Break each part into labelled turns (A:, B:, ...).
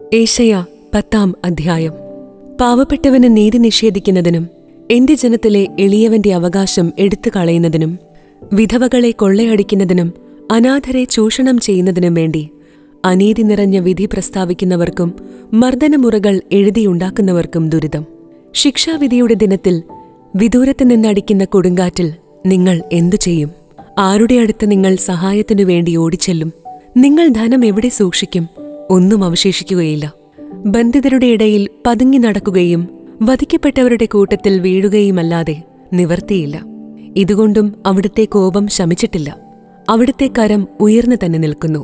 A: ഏഷയ പത്താം അധ്യായം പാവപ്പെട്ടവന് നീതി നിഷേധിക്കുന്നതിനും എന്റെ ജനത്തിലെ എളിയവന്റെ അവകാശം എടുത്തു കളയുന്നതിനും വിധവകളെ കൊള്ളയടിക്കുന്നതിനും അനാഥരെ ചൂഷണം ചെയ്യുന്നതിനും വേണ്ടി അനീതി നിറഞ്ഞ വിധി പ്രസ്താവിക്കുന്നവർക്കും മർദ്ദനമുറകൾ എഴുതിയുണ്ടാക്കുന്നവർക്കും ദുരിതം ശിക്ഷാവിധിയുടെ ദിനത്തിൽ വിദൂരത്ത് നിന്നടിക്കുന്ന കൊടുങ്കാറ്റിൽ നിങ്ങൾ എന്തു ചെയ്യും ആരുടെ അടുത്ത് നിങ്ങൾ സഹായത്തിനു വേണ്ടി ഓടിച്ചെല്ലും നിങ്ങൾ ധനം എവിടെ സൂക്ഷിക്കും ഒന്നും അവശേഷിക്കുകയില്ല ബന്ധിതരുടെ ഇടയിൽ പതുങ്ങി നടക്കുകയും വധിക്കപ്പെട്ടവരുടെ കൂട്ടത്തിൽ വീഴുകയുമല്ലാതെ നിവർത്തിയില്ല ഇതുകൊണ്ടും അവിടുത്തെ കോപം ശമിച്ചിട്ടില്ല അവിടുത്തെ കരം ഉയർന്നു തന്നെ നിൽക്കുന്നു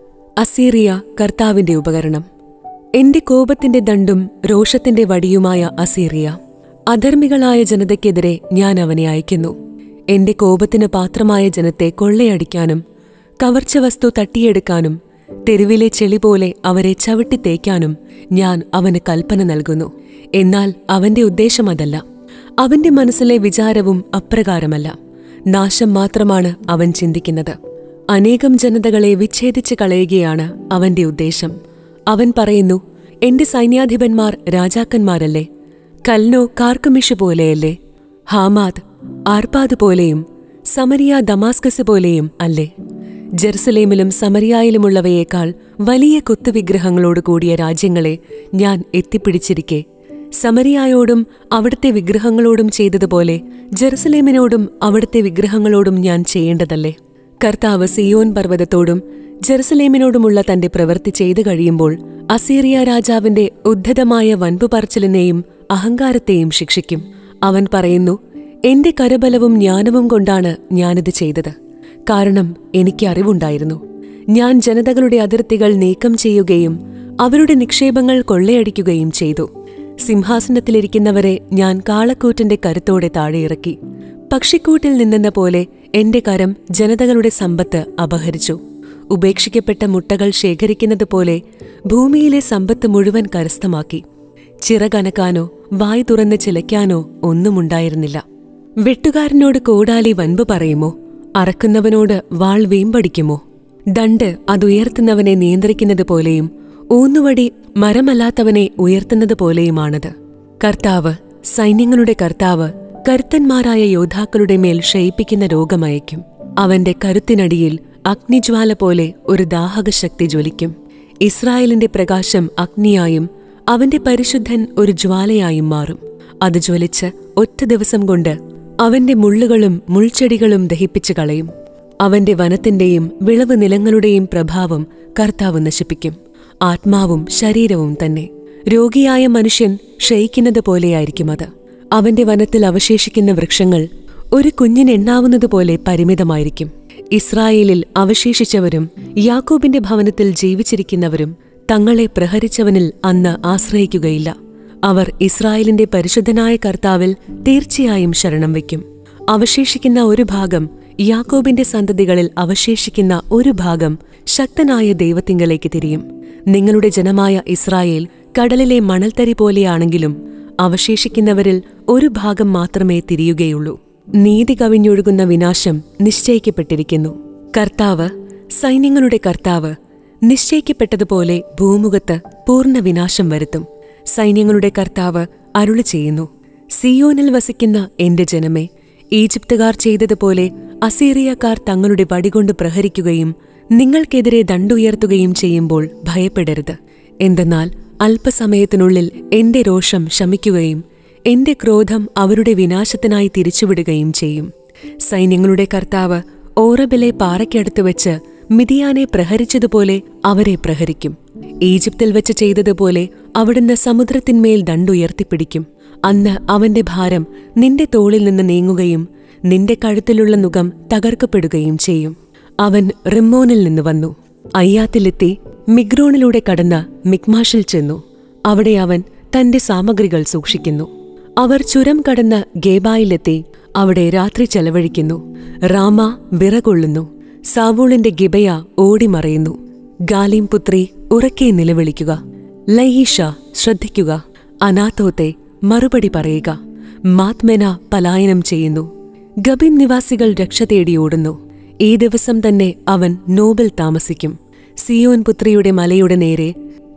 A: അസീറിയ കർത്താവിന്റെ ഉപകരണം എന്റെ കോപത്തിന്റെ ദണ്ടും രോഷത്തിന്റെ വടിയുമായ അസീറിയ അധർമ്മികളായ ജനതയ്ക്കെതിരെ ഞാൻ അവനെ അയക്കുന്നു എന്റെ കോപത്തിന് പാത്രമായ ജനത്തെ കൊള്ളയടിക്കാനും കവർച്ച വസ്തു തട്ടിയെടുക്കാനും തെരുവിലെ ചെളി പോലെ അവരെ ചവിട്ടിത്തേക്കാനും ഞാൻ അവന് കൽപ്പന നൽകുന്നു എന്നാൽ അവന്റെ ഉദ്ദേശം അതല്ല അവന്റെ മനസ്സിലെ വിചാരവും അപ്രകാരമല്ല നാശം മാത്രമാണ് അവൻ ചിന്തിക്കുന്നത് അനേകം ജനതകളെ വിച്ഛേദിച്ച് കളയുകയാണ് അവന്റെ ഉദ്ദേശം അവൻ പറയുന്നു എന്റെ സൈന്യാധിപന്മാർ രാജാക്കന്മാരല്ലേ കൽനോ കാർക്കമിഷ് പോലെയല്ലേ ഹാമാദ് ആർപ്പാദ് പോലെയും സമരിയ ദമാസ്കസ് പോലെയും അല്ലേ ജെറുസലേമിലും സമരിയായിലുമുള്ളവയേക്കാൾ വലിയ കൊത്തുവിഗ്രഹങ്ങളോട് കൂടിയ രാജ്യങ്ങളെ ഞാൻ എത്തിപ്പിടിച്ചിരിക്കെ സമരിയായോടും അവിടുത്തെ വിഗ്രഹങ്ങളോടും ചെയ്തതുപോലെ ജെറുസലേമിനോടും അവിടുത്തെ വിഗ്രഹങ്ങളോടും ഞാൻ ചെയ്യേണ്ടതല്ലേ കർത്താവ് സിയോൻ പർവ്വതത്തോടും ജെറുസലേമിനോടുമുള്ള തന്റെ പ്രവൃത്തി ചെയ്തു കഴിയുമ്പോൾ അസീറിയ രാജാവിന്റെ ഉദ്ധതമായ വൻപു പറച്ചിലിനെയും അഹങ്കാരത്തെയും ശിക്ഷിക്കും അവൻ പറയുന്നു എന്റെ കരബലവും ജ്ഞാനവും കൊണ്ടാണ് ഞാനിത് ചെയ്തത് കാരണം എനിക്ക് അറിവുണ്ടായിരുന്നു ഞാൻ ജനതകളുടെ അതിർത്തികൾ നീക്കം ചെയ്യുകയും അവരുടെ നിക്ഷേപങ്ങൾ കൊള്ളയടിക്കുകയും ചെയ്തു സിംഹാസനത്തിലിരിക്കുന്നവരെ ഞാൻ കാളക്കൂറ്റിന്റെ കരുത്തോടെ താഴെയിറക്കി പക്ഷിക്കൂട്ടിൽ നിന്നെന്ന പോലെ എന്റെ കരം ജനതകളുടെ സമ്പത്ത് അപഹരിച്ചു ഉപേക്ഷിക്കപ്പെട്ട മുട്ടകൾ ശേഖരിക്കുന്നത് പോലെ ഭൂമിയിലെ സമ്പത്ത് മുഴുവൻ കരസ്ഥമാക്കി ചിറകനക്കാനോ വായ് തുറന്ന് ചിലയ്ക്കാനോ ഒന്നുമുണ്ടായിരുന്നില്ല വെട്ടുകാരനോട് കോടാലി വൻപ് പറയുമോ അറക്കുന്നവനോട് വാൾ വീമ്പടിക്കുമോ ദണ്ട് അതുയർത്തുന്നവനെ നിയന്ത്രിക്കുന്നത് പോലെയും ഊന്നുവടി മരമല്ലാത്തവനെ ഉയർത്തുന്നത് പോലെയുമാണത് കർത്താവ് സൈന്യങ്ങളുടെ കർത്താവ് കരുത്തന്മാരായ യോദ്ധാക്കളുടെ മേൽ ക്ഷയിപ്പിക്കുന്ന രോഗമയക്കും അവന്റെ കരുത്തിനടിയിൽ അഗ്നിജ്വാല പോലെ ഒരു ദാഹകശക്തി ജ്വലിക്കും ഇസ്രായേലിന്റെ പ്രകാശം അഗ്നിയായും അവന്റെ പരിശുദ്ധൻ ഒരു ജ്വാലയായും മാറും അത് ജ്വലിച്ച് ഒറ്റ ദിവസം കൊണ്ട് അവന്റെ മുള്ളുകളും മുൾച്ചെടികളും ദഹിപ്പിച്ചു കളയും അവന്റെ വനത്തിന്റെയും വിളവ് നിലങ്ങളുടെയും പ്രഭാവം കർത്താവ് നശിപ്പിക്കും ആത്മാവും ശരീരവും തന്നെ രോഗിയായ മനുഷ്യൻ ക്ഷയിക്കുന്നത് പോലെയായിരിക്കും അത് അവന്റെ വനത്തിൽ അവശേഷിക്കുന്ന വൃക്ഷങ്ങൾ ഒരു കുഞ്ഞിനെണ്ണാവുന്നത് പോലെ പരിമിതമായിരിക്കും ഇസ്രായേലിൽ അവശേഷിച്ചവരും യാക്കോബിന്റെ ഭവനത്തിൽ ജീവിച്ചിരിക്കുന്നവരും തങ്ങളെ പ്രഹരിച്ചവനിൽ അന്ന് ആശ്രയിക്കുകയില്ല അവർ ഇസ്രായേലിന്റെ പരിശുദ്ധനായ കർത്താവിൽ തീർച്ചയായും ശരണം വയ്ക്കും അവശേഷിക്കുന്ന ഒരു ഭാഗം യാക്കോബിന്റെ സന്തതികളിൽ അവശേഷിക്കുന്ന ഒരു ഭാഗം ശക്തനായ ദൈവത്തിങ്കലേക്ക് തിരിയും നിങ്ങളുടെ ജനമായ ഇസ്രായേൽ കടലിലെ മണൽത്തരി പോലെയാണെങ്കിലും അവശേഷിക്കുന്നവരിൽ ഒരു ഭാഗം മാത്രമേ തിരിയുകയുള്ളൂ നീതി കവിഞ്ഞൊഴുകുന്ന വിനാശം നിശ്ചയിക്കപ്പെട്ടിരിക്കുന്നു കർത്താവ് സൈന്യങ്ങളുടെ കർത്താവ് നിശ്ചയിക്കപ്പെട്ടതുപോലെ ഭൂമുഖത്ത് പൂർണ്ണ വിനാശം വരുത്തും സൈന്യങ്ങളുടെ കർത്താവ് അരുളി ചെയ്യുന്നു സിയോനിൽ വസിക്കുന്ന എന്റെ ജനമേ ഈജിപ്തുകാർ ചെയ്തതുപോലെ അസീറിയക്കാർ തങ്ങളുടെ വടികൊണ്ട് പ്രഹരിക്കുകയും നിങ്ങൾക്കെതിരെ ദണ്ടുയർത്തുകയും ചെയ്യുമ്പോൾ ഭയപ്പെടരുത് എന്തെന്നാൽ അല്പസമയത്തിനുള്ളിൽ എന്റെ രോഷം ശമിക്കുകയും എന്റെ ക്രോധം അവരുടെ വിനാശത്തിനായി തിരിച്ചുവിടുകയും ചെയ്യും സൈന്യങ്ങളുടെ കർത്താവ് ഓറബിലെ പാറയ്ക്കടുത്ത് വെച്ച് മിതിയാനെ പ്രഹരിച്ചതുപോലെ അവരെ പ്രഹരിക്കും ഈജിപ്തിൽ വെച്ച് ചെയ്തതുപോലെ അവിടുന്ന് സമുദ്രത്തിന്മേൽ ദണ്ടുയർത്തിപ്പിടിക്കും അന്ന് അവന്റെ ഭാരം നിന്റെ തോളിൽ നിന്ന് നീങ്ങുകയും നിന്റെ കഴുത്തിലുള്ള നുകം തകർക്കപ്പെടുകയും ചെയ്യും അവൻ റിമ്മോനിൽ നിന്ന് വന്നു അയ്യാത്തിലെത്തി മിഗ്രോണിലൂടെ കടന്ന് മിക്മാഷിൽ ചെന്നു അവിടെ അവൻ തന്റെ സാമഗ്രികൾ സൂക്ഷിക്കുന്നു അവർ ചുരം കടന്ന് ഗേബായിലെത്തി അവിടെ രാത്രി ചെലവഴിക്കുന്നു റാമ വിറകൊള്ളുന്നു സാവൂളിന്റെ ഗിബയ ഓടിമറയുന്നു ഗാലിം പുത്രി ഉറക്കെ നിലവിളിക്കുക ലയീഷ ശ്രദ്ധിക്കുക അനാഥോത്തെ മറുപടി പറയുക മാത്മന പലായനം ചെയ്യുന്നു ഗബിം നിവാസികൾ രക്ഷ തേടി ഓടുന്നു ഈ ദിവസം തന്നെ അവൻ നോബിൽ താമസിക്കും സിയോൻ പുത്രിയുടെ മലയുടെ നേരെ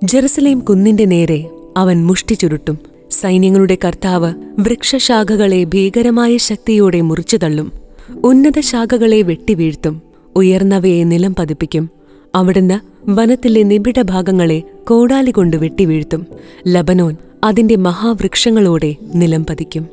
A: ജെറുസലേം കുന്നിന്റെ നേരെ അവൻ മുഷ്ടി ചുരുട്ടും സൈന്യങ്ങളുടെ കർത്താവ് വൃക്ഷശാഖകളെ ഭീകരമായ ശക്തിയോടെ മുറിച്ചു തള്ളും ഉന്നത ശാഖകളെ വെട്ടിവീഴ്ത്തും ഉയർന്നവയെ നിലം പതിപ്പിക്കും അവിടുന്ന് വനത്തിലെ നിബിഡ ഭാഗങ്ങളെ കോടാലി കൊണ്ട് വെട്ടിവീഴ്ത്തും ലബനോൻ അതിന്റെ മഹാവൃക്ഷങ്ങളോടെ നിലം പതിക്കും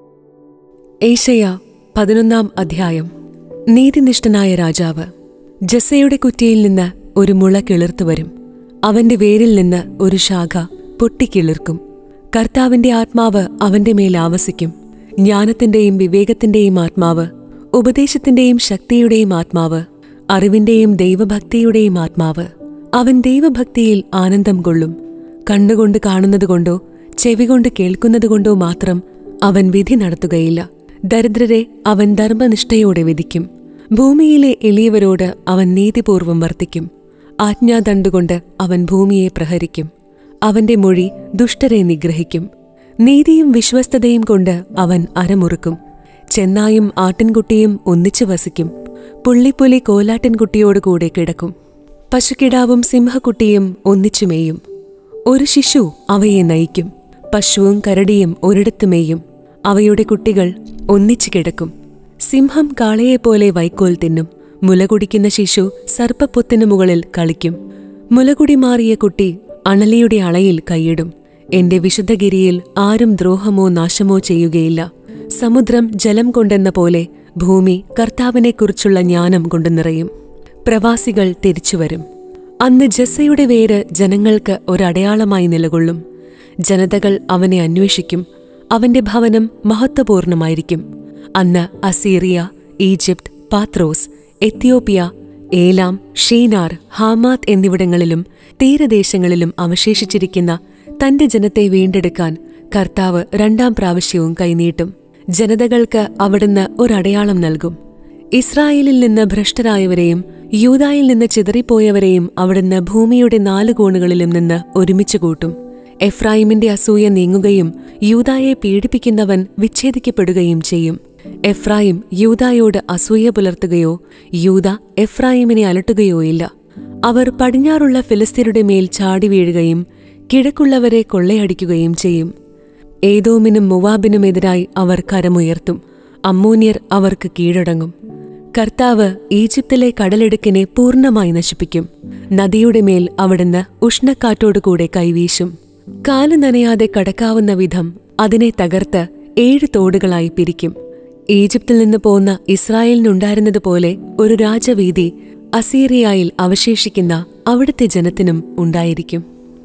A: ഏഷ്യ പതിനൊന്നാം അധ്യായം നീതിനിഷ്ഠനായ രാജാവ് ജസയുടെ കുറ്റിയിൽ നിന്ന് ഒരു മുള കിളിർത്തു വരും അവന്റെ വേരിൽ നിന്ന് ഒരു ശാഖ പൊട്ടിക്കിളിർക്കും കർത്താവിന്റെ ആത്മാവ് അവന്റെ മേൽ ആവസിക്കും ജ്ഞാനത്തിന്റെയും വിവേകത്തിന്റെയും ആത്മാവ് ഉപദേശത്തിന്റെയും ശക്തിയുടെയും ആത്മാവ് അറിവിന്റെയും ദൈവഭക്തിയുടെയും ആത്മാവ് അവൻ ദൈവഭക്തിയിൽ ആനന്ദം കൊള്ളും കണ്ണുകൊണ്ട് കാണുന്നതുകൊണ്ടോ ചെവികൊണ്ട് കേൾക്കുന്നതുകൊണ്ടോ മാത്രം അവൻ വിധി നടത്തുകയില്ല ദരിദ്രരെ അവൻ ധർമ്മനിഷ്ഠയോടെ വിധിക്കും ഭൂമിയിലെ എളിയവരോട് അവൻ നീതിപൂർവം വർത്തിക്കും ആജ്ഞാദണ്ടുകൊണ്ട് അവൻ ഭൂമിയെ പ്രഹരിക്കും അവന്റെ മൊഴി ദുഷ്ടരെ നിഗ്രഹിക്കും നീതിയും വിശ്വസ്തതയും കൊണ്ട് അവൻ അരമുറുക്കും ചെന്നായും ആട്ടിൻകുട്ടിയും ഒന്നിച്ചു വസിക്കും പുള്ളിപ്പുലി കോലാട്ടിൻകുട്ടിയോട് കൂടെ കിടക്കും പശുക്കിടാവും സിംഹക്കുട്ടിയും ഒന്നിച്ചു മേയും ഒരു ശിശു അവയെ നയിക്കും പശുവും കരടിയും ഒരിടത്ത് മേയും അവയുടെ കുട്ടികൾ ഒന്നിച്ചു കിടക്കും സിംഹം കാളയെപ്പോലെ വൈക്കോൽ തിന്നും മുലകുടിക്കുന്ന ശിശു സർപ്പപ്പൊത്തിനു മുകളിൽ കളിക്കും മുലകുടി മാറിയ കുട്ടി അണലിയുടെ അളയിൽ കൈയിടും എന്റെ വിശുദ്ധഗിരിയിൽ ആരും ദ്രോഹമോ നാശമോ ചെയ്യുകയില്ല സമുദ്രം ജലം കൊണ്ടെന്ന പോലെ ഭൂമി കർത്താവിനെക്കുറിച്ചുള്ള ജ്ഞാനം കൊണ്ട് നിറയും പ്രവാസികൾ തിരിച്ചുവരും അന്ന് ജസ്സയുടെ വേര് ജനങ്ങൾക്ക് ഒരടയാളമായി നിലകൊള്ളും ജനതകൾ അവനെ അന്വേഷിക്കും അവന്റെ ഭവനം മഹത്വപൂർണമായിരിക്കും അന്ന് Assyria Egypt Pathros Ethiopia Elam Shinar Hamath എന്നിവിടങ്ങളിലും തീരദേശങ്ങളിലും അവശേഷിച്ചിരിക്കുന്ന തന്റെ ജനത്തെ വീണ്ടെടുക്കാൻ കർത്താവ് രണ്ടാം പ്രാവശ്യവും കൈനീട്ടും ജനതകൾക്ക് അവിടുന്ന് ഒരടയാളം നൽകും ഇസ്രായേലിൽ നിന്ന് ഭ്രഷ്ടരായവരെയും യൂതായിൽ നിന്ന് ചിതറിപ്പോയവരെയും അവിടുന്ന് ഭൂമിയുടെ നാല് കോണുകളിലും നിന്ന് ഒരുമിച്ച് കൂട്ടും എഫ്രായിമിന്റെ അസൂയ നീങ്ങുകയും യൂതായെ പീഡിപ്പിക്കുന്നവൻ വിച്ഛേദിക്കപ്പെടുകയും ചെയ്യും എഫ്രായിം യൂതായോട് അസൂയ പുലർത്തുകയോ യൂത എഫ്രായിമിനെ അലട്ടുകയോ ഇല്ല അവർ പടിഞ്ഞാറുള്ള ഫിലിസ്തീനയുടെ മേൽ ചാടി വീഴുകയും കിഴക്കുള്ളവരെ കൊള്ളയടിക്കുകയും ചെയ്യും ഏതോമിനും മുവാബിനുമെതിരായി അവർ കരമുയർത്തും അമ്മൂന്യർ അവർക്ക് കീഴടങ്ങും കർത്താവ് ഈജിപ്തിലെ കടലിടുക്കിനെ പൂർണ്ണമായി നശിപ്പിക്കും നദിയുടെ മേൽ അവിടുന്ന് ഉഷ്ണക്കാറ്റോടുകൂടെ കൈവീശും കാല് നനയാതെ കടക്കാവുന്ന വിധം അതിനെ തകർത്ത് ഏഴ് തോടുകളായി പിരിക്കും ഈജിപ്തിൽ നിന്ന് പോന്ന ഇസ്രായേലിനുണ്ടായിരുന്നതുപോലെ ഒരു രാജവീതി അസീറിയയിൽ അവശേഷിക്കുന്ന അവിടുത്തെ ജനത്തിനും ഉണ്ടായിരിക്കും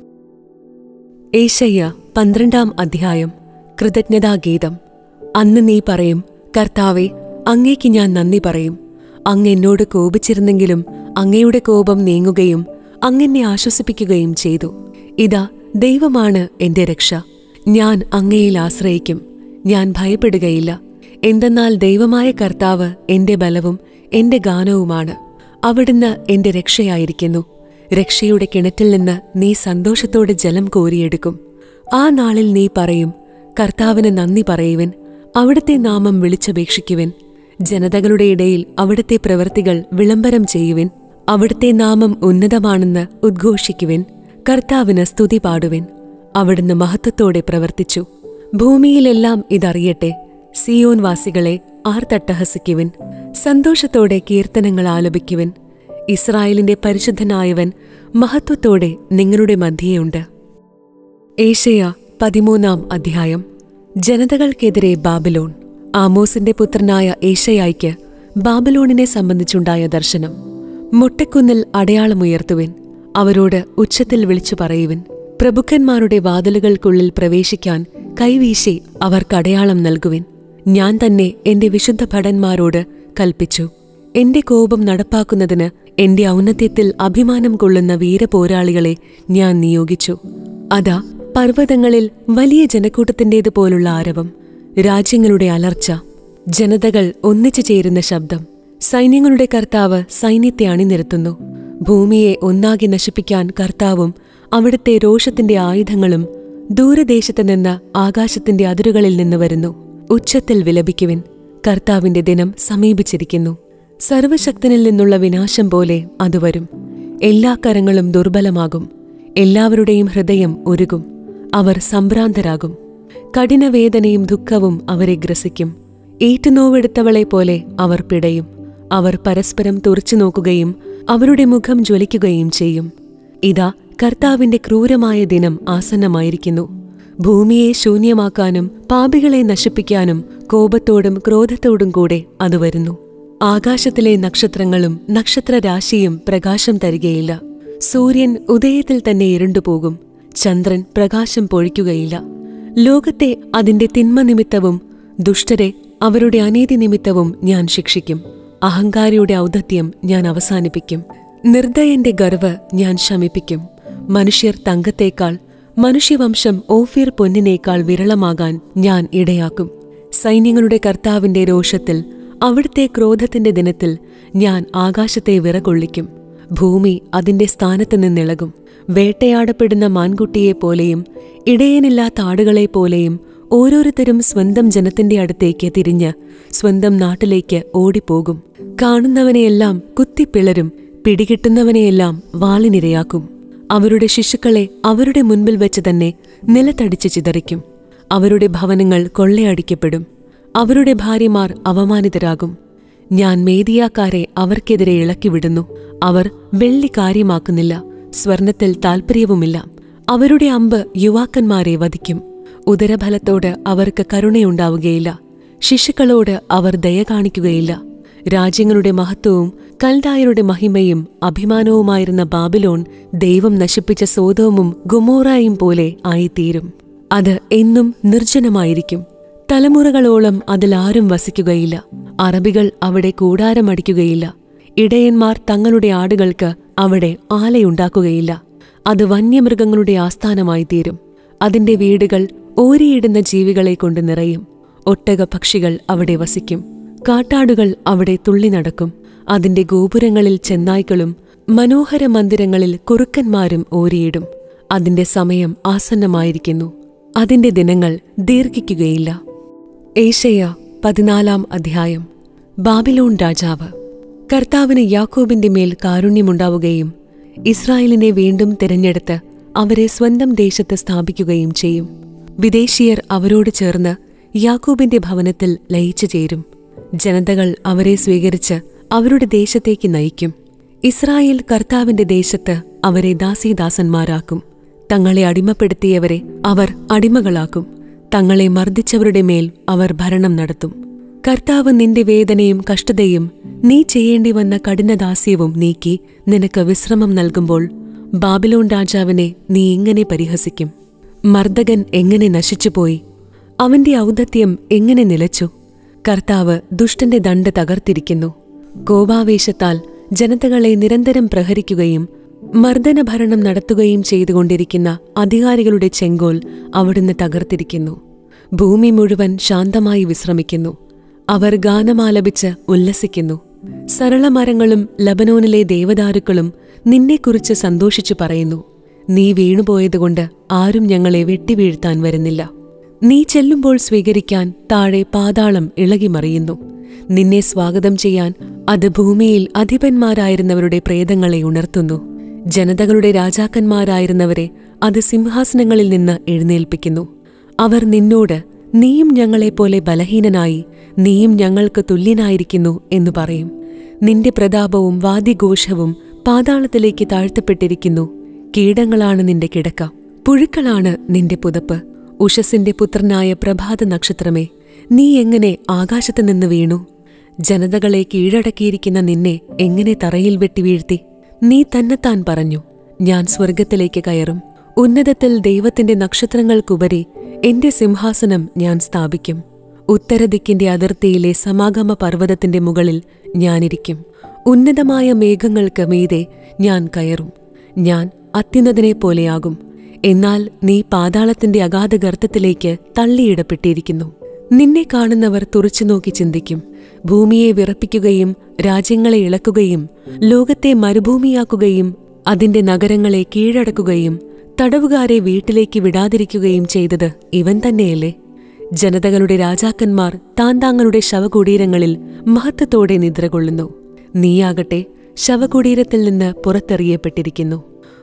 A: ഏശയ്യ പന്ത്രണ്ടാം അധ്യായം കൃതജ്ഞതാഗീതം അന്ന് നീ പറയും കർത്താവെ അങ്ങേക്ക് ഞാൻ നന്ദി പറയും അങ്ങ് എന്നോട് കോപിച്ചിരുന്നെങ്കിലും അങ്ങയുടെ കോപം നീങ്ങുകയും അങ്ങെന്നെ ആശ്വസിപ്പിക്കുകയും ചെയ്തു ഇതാ ദൈവമാണ് എന്റെ രക്ഷ ഞാൻ അങ്ങയിൽ ആശ്രയിക്കും ഞാൻ ഭയപ്പെടുകയില്ല എന്തെന്നാൽ ദൈവമായ കർത്താവ് എന്റെ ബലവും എന്റെ ഗാനവുമാണ് അവിടുന്ന് എന്റെ രക്ഷയായിരിക്കുന്നു രക്ഷയുടെ കിണറ്റിൽ നിന്ന് നീ സന്തോഷത്തോടെ ജലം കോരിയെടുക്കും ആ നാളിൽ നീ പറയും കർത്താവിന് നന്ദി പറയുവിൻ അവിടുത്തെ നാമം വിളിച്ചപേക്ഷിക്കുവിൻ ജനതകളുടെ ഇടയിൽ അവിടുത്തെ പ്രവൃത്തികൾ വിളംബരം ചെയ്യുവിൻ അവിടുത്തെ നാമം ഉന്നതമാണെന്ന് ഉദ്ഘോഷിക്കുവിൻ കർത്താവിന് സ്തുതി പാടുവിൻ അവിടുന്ന് മഹത്വത്തോടെ പ്രവർത്തിച്ചു ഭൂമിയിലെല്ലാം ഇതറിയട്ടെ സിയോൻ വാസികളെ ആർത്തട്ടഹസിക്കുവിൻ സന്തോഷത്തോടെ കീർത്തനങ്ങൾ ആലപിക്കുവിൻ ഇസ്രായേലിന്റെ പരിശുദ്ധനായവൻ മഹത്വത്തോടെ നിങ്ങളുടെ മധ്യേയുണ്ട് ഏഷ്യ പതിമൂന്നാം അധ്യായം ജനതകൾക്കെതിരെ ബാബിലോൺ ആമോസിന്റെ പുത്രനായ ഏഷയായിക്ക് ബാബിലോണിനെ സംബന്ധിച്ചുണ്ടായ ദർശനം മുട്ടക്കുന്നിൽ അടയാളമുയർത്തുവിൻ അവരോട് ഉച്ചത്തിൽ വിളിച്ചു പറയുവിൻ പ്രഭുക്കന്മാരുടെ വാതിലുകൾക്കുള്ളിൽ പ്രവേശിക്കാൻ കൈവീശി അവർക്ക് അടയാളം നൽകുവിൻ ഞാൻ തന്നെ എന്റെ വിശുദ്ധ ഭടന്മാരോട് കൽപ്പിച്ചു എന്റെ കോപം നടപ്പാക്കുന്നതിന് എന്റെ ഔന്നത്യത്തിൽ അഭിമാനം കൊള്ളുന്ന വീരപോരാളികളെ ഞാൻ നിയോഗിച്ചു അതാ പർവ്വതങ്ങളിൽ വലിയ ജനക്കൂട്ടത്തിന്റേതുപോലുള്ള ആരവം രാജ്യങ്ങളുടെ അലർച്ച ജനതകൾ ഒന്നിച്ചു ചേരുന്ന ശബ്ദം സൈന്യങ്ങളുടെ കർത്താവ് സൈന്യത്തെ അണിനിരത്തുന്നു ഭൂമിയെ ഒന്നാകെ നശിപ്പിക്കാൻ കർത്താവും അവിടുത്തെ രോഷത്തിന്റെ ആയുധങ്ങളും ദൂരദേശത്ത് നിന്ന് ആകാശത്തിന്റെ അതിരുകളിൽ നിന്ന് വരുന്നു ഉച്ചത്തിൽ വിലപിക്കുവിൻ കർത്താവിന്റെ ദിനം സമീപിച്ചിരിക്കുന്നു സർവശക്തനിൽ നിന്നുള്ള വിനാശം പോലെ അത് വരും എല്ലാ കരങ്ങളും ദുർബലമാകും എല്ലാവരുടെയും ഹൃദയം ഒരുകും അവർ സംഭ്രാന്തരാകും കഠിനവേദനയും ദുഃഖവും അവരെ ഗ്രസിക്കും ഏറ്റുനോവെടുത്തവളെ പോലെ അവർ പിടയും അവർ പരസ്പരം തുറച്ചു നോക്കുകയും അവരുടെ മുഖം ജ്വലിക്കുകയും ചെയ്യും ഇതാ കർത്താവിന്റെ ക്രൂരമായ ദിനം ആസന്നമായിരിക്കുന്നു ഭൂമിയെ ശൂന്യമാക്കാനും പാപികളെ നശിപ്പിക്കാനും കോപത്തോടും ക്രോധത്തോടും കൂടെ അത് വരുന്നു ആകാശത്തിലെ നക്ഷത്രങ്ങളും നക്ഷത്രരാശിയും പ്രകാശം തരികയില്ല സൂര്യൻ ഉദയത്തിൽ തന്നെ ഇരുണ്ടുപോകും ചന്ദ്രൻ പ്രകാശം പൊഴിക്കുകയില്ല ലോകത്തെ അതിന്റെ തിന്മ നിമിത്തവും ദുഷ്ടരെ അവരുടെ അനീതി നിമിത്തവും ഞാൻ ശിക്ഷിക്കും അഹങ്കാരിയുടെ ഔദത്യം ഞാൻ അവസാനിപ്പിക്കും നിർദ്ദയന്റെ ഗർവ് ഞാൻ ശമിപ്പിക്കും മനുഷ്യർ തങ്കത്തേക്കാൾ മനുഷ്യവംശം ഓഫീർ പൊന്നിനേക്കാൾ വിരളമാകാൻ ഞാൻ ഇടയാക്കും സൈന്യങ്ങളുടെ കർത്താവിന്റെ രോഷത്തിൽ അവിടുത്തെ ക്രോധത്തിന്റെ ദിനത്തിൽ ഞാൻ ആകാശത്തെ വിറകൊള്ളിക്കും ഭൂമി അതിന്റെ സ്ഥാനത്ത് നിന്നിളകും വേട്ടയാടപ്പെടുന്ന മാൻകുട്ടിയെപ്പോലെയും ഇടയനില്ലാത്ത ആടുകളെപ്പോലെയും ഓരോരുത്തരും സ്വന്തം ജനത്തിന്റെ അടുത്തേക്ക് തിരിഞ്ഞ് സ്വന്തം നാട്ടിലേക്ക് ഓടിപ്പോകും കാണുന്നവനെയെല്ലാം കുത്തിപ്പിളരും പിടികിട്ടുന്നവനെയെല്ലാം വാളിനിരയാക്കും അവരുടെ ശിശുക്കളെ അവരുടെ മുൻപിൽ വെച്ച് തന്നെ നിലത്തടിച്ച് ചിതറിക്കും അവരുടെ ഭവനങ്ങൾ കൊള്ളയടിക്കപ്പെടും അവരുടെ ഭാര്യമാർ അവമാനിതരാകും ഞാൻ മേദിയാക്കാരെ അവർക്കെതിരെ ഇളക്കിവിടുന്നു അവർ വെള്ളി കാര്യമാക്കുന്നില്ല സ്വർണത്തിൽ താൽപ്പര്യവുമില്ല അവരുടെ അമ്പ് യുവാക്കന്മാരെ വധിക്കും ഉദരഫലത്തോട് അവർക്ക് കരുണയുണ്ടാവുകയില്ല ശിശുക്കളോട് അവർ ദയ കാണിക്കുകയില്ല രാജ്യങ്ങളുടെ മഹത്വവും കൽദായരുടെ മഹിമയും അഭിമാനവുമായിരുന്ന ബാബിലോൺ ദൈവം നശിപ്പിച്ച സോതോമും ഗുമോറായും പോലെ ആയിത്തീരും അത് എന്നും നിർജ്ജനമായിരിക്കും തലമുറകളോളം അതിലാരും വസിക്കുകയില്ല അറബികൾ അവിടെ കൂടാരമടിക്കുകയില്ല ഇടയന്മാർ തങ്ങളുടെ ആടുകൾക്ക് അവിടെ ആലയുണ്ടാക്കുകയില്ല അത് വന്യമൃഗങ്ങളുടെ ആസ്ഥാനമായി തീരും അതിന്റെ വീടുകൾ ഓരിയിടുന്ന ജീവികളെ കൊണ്ട് നിറയും ഒട്ടക പക്ഷികൾ അവിടെ വസിക്കും കാട്ടാടുകൾ അവിടെ തുള്ളി നടക്കും അതിന്റെ ഗോപുരങ്ങളിൽ ചെന്നായ്ക്കളും മനോഹര മന്ദിരങ്ങളിൽ കുറുക്കന്മാരും ഓരിയിടും അതിന്റെ സമയം ആസന്നമായിരിക്കുന്നു അതിന്റെ ദിനങ്ങൾ ദീർഘിക്കുകയില്ല ഏഷ്യ പതിനാലാം അധ്യായം ബാബിലോൺ രാജാവ് കർത്താവിന് യാക്കോബിന്റെ മേൽ കാരുണ്യമുണ്ടാവുകയും ഇസ്രായേലിനെ വീണ്ടും തിരഞ്ഞെടുത്ത് അവരെ സ്വന്തം ദേശത്ത് സ്ഥാപിക്കുകയും ചെയ്യും വിദേശീയർ അവരോട് ചേർന്ന് യാക്കോബിന്റെ ഭവനത്തിൽ ലയിച്ചു ചേരും ജനതകൾ അവരെ സ്വീകരിച്ച് അവരുടെ ദേശത്തേക്ക് നയിക്കും ഇസ്രായേൽ കർത്താവിന്റെ ദേശത്ത് അവരെ ദാസീദാസന്മാരാക്കും തങ്ങളെ അടിമപ്പെടുത്തിയവരെ അവർ അടിമകളാക്കും തങ്ങളെ മർദ്ദിച്ചവരുടെ മേൽ അവർ ഭരണം നടത്തും കർത്താവ് നിന്റെ വേദനയും കഷ്ടതയും നീ ചെയ്യേണ്ടി വന്ന കഠിനദാസ്യവും നീക്കി നിനക്ക് വിശ്രമം നൽകുമ്പോൾ ബാബിലോൺ രാജാവിനെ നീ ഇങ്ങനെ പരിഹസിക്കും മർദ്ദകൻ എങ്ങനെ നശിച്ചുപോയി അവന്റെ ഔദത്യം എങ്ങനെ നിലച്ചു കർത്താവ് ദുഷ്ടന്റെ ദണ്ട് തകർത്തിരിക്കുന്നു കോപാവേശത്താൽ ജനതകളെ നിരന്തരം പ്രഹരിക്കുകയും മർദ്ദനഭരണം നടത്തുകയും ചെയ്തുകൊണ്ടിരിക്കുന്ന അധികാരികളുടെ ചെങ്കോൽ അവിടുന്ന് തകർത്തിരിക്കുന്നു ഭൂമി മുഴുവൻ ശാന്തമായി വിശ്രമിക്കുന്നു അവർ ഗാനമാലപിച്ച് ഉല്ലസിക്കുന്നു സരളമരങ്ങളും ലബനോനിലെ ദേവദാരുക്കളും നിന്നെക്കുറിച്ച് സന്തോഷിച്ചു പറയുന്നു നീ വീണുപോയതുകൊണ്ട് ആരും ഞങ്ങളെ വെട്ടിവീഴ്ത്താൻ വരുന്നില്ല നീ ചെല്ലുമ്പോൾ സ്വീകരിക്കാൻ താഴെ പാതാളം ഇളകിമറിയുന്നു നിന്നെ സ്വാഗതം ചെയ്യാൻ അത് ഭൂമിയിൽ അധിപന്മാരായിരുന്നവരുടെ പ്രേതങ്ങളെ ഉണർത്തുന്നു ജനതകളുടെ രാജാക്കന്മാരായിരുന്നവരെ അത് സിംഹാസനങ്ങളിൽ നിന്ന് എഴുന്നേൽപ്പിക്കുന്നു അവർ നിന്നോട് നീയും ഞങ്ങളെപ്പോലെ ബലഹീനനായി നീയും ഞങ്ങൾക്ക് തുല്യനായിരിക്കുന്നു എന്നു പറയും നിന്റെ പ്രതാപവും വാദ്യഘോഷവും പാതാളത്തിലേക്ക് താഴ്ത്തപ്പെട്ടിരിക്കുന്നു കീടങ്ങളാണ് നിന്റെ കിടക്ക പുഴുക്കളാണ് നിന്റെ പുതപ്പ് ഉഷസിന്റെ പുത്രനായ പ്രഭാത നക്ഷത്രമേ നീ എങ്ങനെ ആകാശത്ത് നിന്ന് വീണു ജനതകളെ കീഴടക്കിയിരിക്കുന്ന നിന്നെ എങ്ങനെ തറയിൽ വെട്ടി വീഴ്ത്തി നീ തന്നെത്താൻ പറഞ്ഞു ഞാൻ സ്വർഗത്തിലേക്ക് കയറും ഉന്നതത്തിൽ ദൈവത്തിന്റെ നക്ഷത്രങ്ങൾക്കുപരി എന്റെ സിംഹാസനം ഞാൻ സ്ഥാപിക്കും ഉത്തരദിക്കിന്റെ അതിർത്തിയിലെ സമാഗമ പർവ്വതത്തിന്റെ മുകളിൽ ഞാനിരിക്കും ഉന്നതമായ മേഘങ്ങൾക്ക് മീതെ ഞാൻ കയറും ഞാൻ അത്യുന്നതനെ പോലെയാകും എന്നാൽ നീ പാതാളത്തിന്റെ അഗാധ ഗർത്തത്തിലേക്ക് തള്ളിയിടപ്പെട്ടിരിക്കുന്നു നിന്നെ കാണുന്നവർ തുറച്ചുനോക്കി ചിന്തിക്കും ഭൂമിയെ വിറപ്പിക്കുകയും രാജ്യങ്ങളെ ഇളക്കുകയും ലോകത്തെ മരുഭൂമിയാക്കുകയും അതിന്റെ നഗരങ്ങളെ കീഴടക്കുകയും തടവുകാരെ വീട്ടിലേക്ക് വിടാതിരിക്കുകയും ചെയ്തത് ഇവൻ തന്നെയല്ലേ ജനതകളുടെ രാജാക്കന്മാർ താൻ താങ്കളുടെ ശവകുടീരങ്ങളിൽ മഹത്വത്തോടെ നിദ്രകൊള്ളുന്നു നീയാകട്ടെ ശവകുടീരത്തിൽ നിന്ന് പുറത്തെറിയപ്പെട്ടിരിക്കുന്നു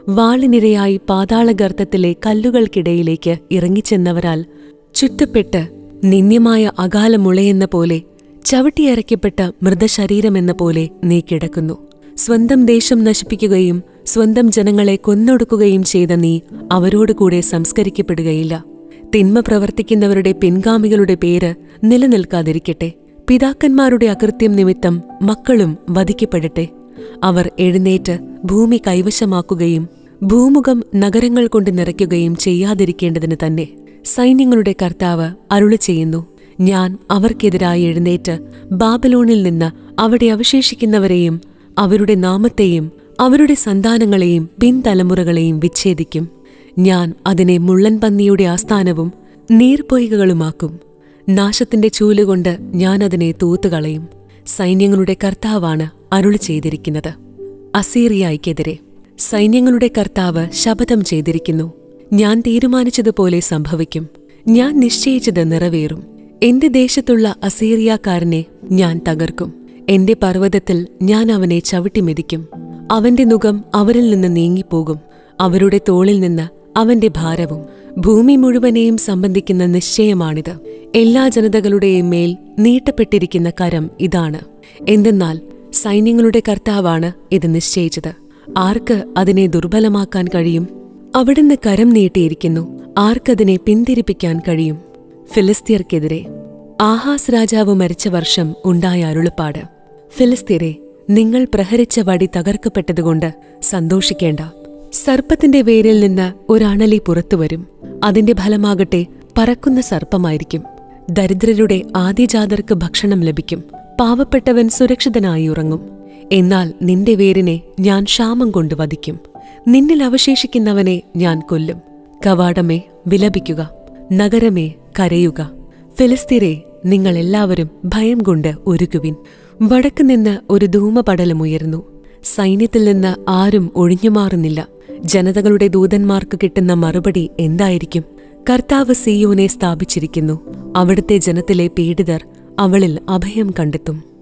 A: വാളിനിരയായി പാതാളഗർത്തത്തിലെ കല്ലുകൾക്കിടയിലേക്ക് ഇറങ്ങിച്ചെന്നവരാൽ ചുറ്റപ്പെട്ട് നിന്ദ്യമായ അകാലമുളയെന്ന പോലെ ചവിട്ടിയരയ്ക്കപ്പെട്ട മൃതശരീരമെന്ന പോലെ നീ കിടക്കുന്നു സ്വന്തം ദേശം നശിപ്പിക്കുകയും സ്വന്തം ജനങ്ങളെ കൊന്നൊടുക്കുകയും ചെയ്ത നീ അവരോട് കൂടെ സംസ്കരിക്കപ്പെടുകയില്ല തിന്മ പ്രവർത്തിക്കുന്നവരുടെ പിൻഗാമികളുടെ പേര് നിലനിൽക്കാതിരിക്കട്ടെ പിതാക്കന്മാരുടെ അകൃത്യം നിമിത്തം മക്കളും വധിക്കപ്പെടട്ടെ അവർ എഴുന്നേറ്റ് ഭൂമി കൈവശമാക്കുകയും ഭൂമുഖം നഗരങ്ങൾ കൊണ്ട് നിറയ്ക്കുകയും ചെയ്യാതിരിക്കേണ്ടതിന് തന്നെ സൈന്യങ്ങളുടെ കർത്താവ് അരുളി ചെയ്യുന്നു ഞാൻ അവർക്കെതിരായി എഴുന്നേറ്റ് ബാബലോണിൽ നിന്ന് അവിടെ അവശേഷിക്കുന്നവരെയും അവരുടെ നാമത്തെയും അവരുടെ സന്താനങ്ങളെയും പിൻതലമുറകളെയും വിച്ഛേദിക്കും ഞാൻ അതിനെ മുള്ളൻ പന്നിയുടെ ആസ്ഥാനവും നീർപ്പൊയ്കകളുമാക്കും നാശത്തിന്റെ ചൂലുകൊണ്ട് ഞാൻ അതിനെ തൂത്തുകളയും സൈന്യങ്ങളുടെ കർത്താവാണ് അരുളി ചെയ്തിരിക്കുന്നത് അസീറിയായിക്കെതിരെ സൈന്യങ്ങളുടെ കർത്താവ് ശപഥം ചെയ്തിരിക്കുന്നു ഞാൻ തീരുമാനിച്ചതുപോലെ സംഭവിക്കും ഞാൻ നിശ്ചയിച്ചത് നിറവേറും എന്റെ ദേശത്തുള്ള അസീറിയാക്കാരനെ ഞാൻ തകർക്കും എന്റെ പർവ്വതത്തിൽ ഞാൻ അവനെ ചവിട്ടിമെതിക്കും അവന്റെ മുഖം അവരിൽ നിന്ന് നീങ്ങിപ്പോകും അവരുടെ തോളിൽ നിന്ന് അവന്റെ ഭാരവും ഭൂമി മുഴുവനെയും സംബന്ധിക്കുന്ന നിശ്ചയമാണിത് എല്ലാ ജനതകളുടെയും മേൽ നീട്ടപ്പെട്ടിരിക്കുന്ന കരം ഇതാണ് എന്തെന്നാൽ സൈന്യങ്ങളുടെ കർത്താവാണ് ഇത് നിശ്ചയിച്ചത് ആർക്ക് അതിനെ ദുർബലമാക്കാൻ കഴിയും അവിടുന്ന് കരം നീട്ടിയിരിക്കുന്നു ആർക്കതിനെ പിന്തിരിപ്പിക്കാൻ കഴിയും ഫിലിസ്തീർക്കെതിരെ ആഹാസ് രാജാവ് മരിച്ച വർഷം ഉണ്ടായ അരുളപ്പാട് ഫിലിസ്തീരെ നിങ്ങൾ പ്രഹരിച്ച വടി തകർക്കപ്പെട്ടതുകൊണ്ട് സന്തോഷിക്കേണ്ട സർപ്പത്തിന്റെ വേരിൽ നിന്ന് ഒരണലി പുറത്തുവരും അതിന്റെ ഫലമാകട്ടെ പറക്കുന്ന സർപ്പമായിരിക്കും ദരിദ്രരുടെ ആദ്യജാതർക്ക് ഭക്ഷണം ലഭിക്കും പാവപ്പെട്ടവൻ സുരക്ഷിതനായി ഉറങ്ങും എന്നാൽ നിന്റെ വേരിനെ ഞാൻ ക്ഷാമം കൊണ്ട് വധിക്കും നിന്നിൽ അവശേഷിക്കുന്നവനെ ഞാൻ കൊല്ലും കവാടമേ വിലപിക്കുക നഗരമേ കരയുക ഫിലിസ്തീരെ നിങ്ങൾ എല്ലാവരും ഭയം കൊണ്ട് ഒരുക്കുവിൻ വടക്ക് നിന്ന് ഒരു ധൂമപടലമുയർന്നു സൈന്യത്തിൽ നിന്ന് ആരും ഒഴിഞ്ഞുമാറുന്നില്ല ജനതകളുടെ ദൂതന്മാർക്ക് കിട്ടുന്ന മറുപടി എന്തായിരിക്കും കർത്താവ് സിയോനെ സ്ഥാപിച്ചിരിക്കുന്നു അവിടുത്തെ ജനത്തിലെ പീഡിതർ അവളിൽ അഭയം കണ്ടെത്തും